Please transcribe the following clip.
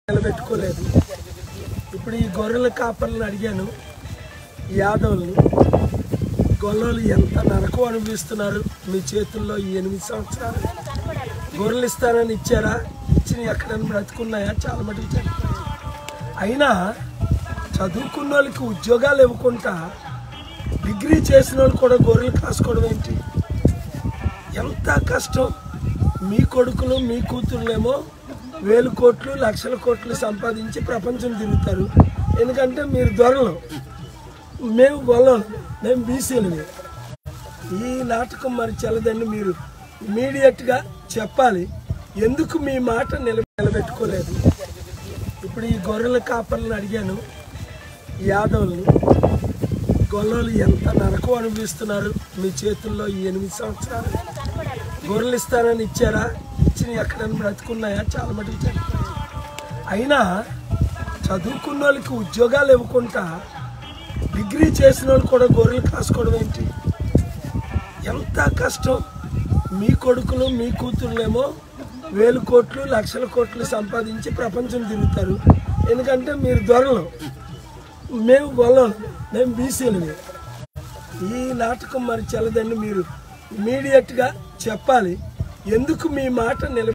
నిలబెట్టుకోలేదు ఇప్పుడు ఈ గొర్రెల కాపర్లను అడిగాను యాదవుల్ని గొల్లలు ఎంత నరకం అనిపిస్తున్నారు మీ చేతుల్లో ఈ ఎనిమిది సంవత్సరాలు గొర్రెలు ఇస్తానని ఇచ్చారా ఇచ్చిన ఎక్కడైనా బ్రతుకున్నాయా చాలా మటుకు చనిపోయాయి అయినా చదువుకున్న వాళ్ళకి ఉద్యోగాలు ఇవ్వకుండా డిగ్రీ చేసిన వాళ్ళు కూడా గొర్రెలు కాసుకోవడం ఏంటి ఎంత కష్టం మీ కొడుకులు మీ కూతుర్లేమో వేలు కోట్లు లక్షల కోట్లు సంపాదించి ప్రపంచం తిరుగుతారు ఎందుకంటే మీరు దొరలు మేము గొల్లలు మేము బీసీలు ఈ నాటకం మరి చెల్లదండి మీరు ఇమీడియట్గా చెప్పాలి ఎందుకు మీ మాట నిల నిలబెట్టుకోలేదు ఇప్పుడు ఈ గొర్రెల కాపర్లను అడిగాను యాదవుల్ని గొల్లలు ఎంత నరకం అనిపిస్తున్నారు మీ చేతుల్లో ఈ ఎనిమిది సంవత్సరాలు గొర్రెలు ఇస్తానని ఇచ్చారా ఇచ్చిన ఎక్కడైనా బ్రతుకున్నాయా చాలా మటుకు చనిపోయాయి అయినా చదువుకున్న వాళ్ళకి ఉద్యోగాలు ఇవ్వకుండా డిగ్రీ చేసిన వాళ్ళు కూడా గొర్రెలు కాసుకోవడం ఏంటి ఎంత కష్టం మీ కొడుకులు మీ కూతుర్లేమో వేలు కోట్లు లక్షల కోట్లు సంపాదించి ప్రపంచం తిరుగుతారు ఎందుకంటే మీరు దొరలు మేము గొల్లలు మేము బీసీలు ఈ నాటకం మరి చెల్లదండి మీరు ఇమీడియట్గా చెప్పాలి ఎందుకు మీ మాట నిల